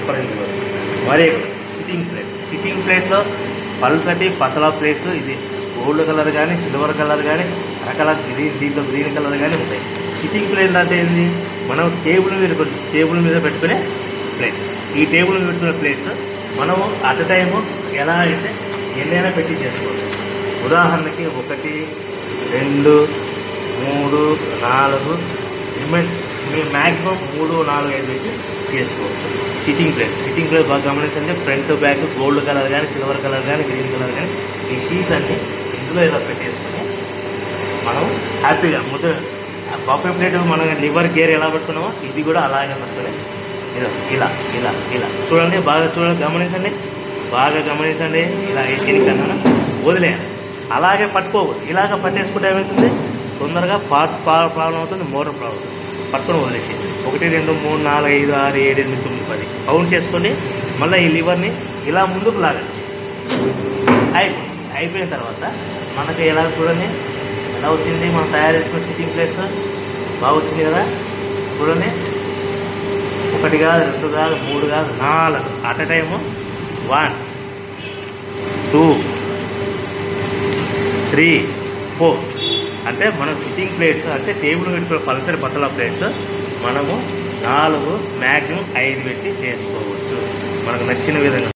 transparent మరి sitting plate sitting ప్లేట్లో పల్సటి పతలా ప్లేట్స్ ఇది గోల్డ్ కలర్ కానీ సిల్వర్ కలర్ కానీ రకరకాల గ్రీన్ దీంట్లో గ్రీన్ కలర్ కానీ ఉంటాయి సిట్టింగ్ ప్లేట్ అంటే ఏంది మనం టేబుల్ మీద పెట్టు- టేబుల్ మీద పెట్టుకునే ప్లేట్ ఈ టేబుల్ మీద పెట్టుకునే ప్లేట్స్ మనము అట్ టైము ఎలా అయితే ఎన్నైనా పెట్టి చేసుకోవచ్చు ఉదాహరణకి ఒకటి రెండు మూడు నాలుగు రిమైన్ మీరు మ్యాక్సిమం మూడు నాలుగు ఐదు పెట్టి చేసుకోవచ్చు సిట్టింగ్ ప్లేట్ సిట్టింగ్ ప్లేట్ బాగా గమనించండి ఫ్రంట్ బ్యాక్ గోల్డ్ కలర్ కానీ సిల్వర్ కలర్ కానీ గ్రీన్ కలర్ కానీ ఈ షీట్స్ అన్ని ఇందులో ఇలా పెట్టేసుకొని మనం హ్యాపీగా ముద్ద బఫే ప్లేట్ మనం లివర్ గేర్ ఎలా పెట్టుకున్నామో ఇది కూడా అలాగే పెట్టుకుని ఇదో ఇలా ఇలా ఇలా చూడండి బాగా చూడండి గమనించండి బాగా గమనించండి ఇలా ఎన్నికన్నా వదిలేయాలి అలాగే పట్టుకోవద్దు ఇలాగ పట్టేసుకుంటే ఏమవుతుంది తొందరగా పార్ట్స్ ప్రాబ్లం అవుతుంది మోటార్ ప్రాబ్లం అవుతుంది పట్టుకొని వదిలేసి ఒకటి రెండు మూడు నాలుగు ఐదు ఆరు ఏడు ఎనిమిది తొమ్మిది పది కౌంట్ చేసుకొని మళ్ళీ ఈ లివర్ని ఇలా ముందుకు లాగండి అయిపోయింది అయిపోయిన తర్వాత మనకి ఎలా చూడండి ఎలా వచ్చింది మనం తయారు చేసుకున్న సిట్టింగ్ ప్లేస్ బాగా వచ్చింది కదా చూడండి ఒకటి కాదు రెండు కాదు మూడు కాదు నాలుగు at time one two three four అంటే మన సిట్టింగ్ ప్లేట్స్ అంటే టేబుల్ పెట్టుకున్న పల్సరి పతల ప్లేట్స్ మనము నాలుగు మ్యాక్సిమం ఐదు పెట్టి చేసుకోవచ్చు మనకు నచ్చిన విధంగా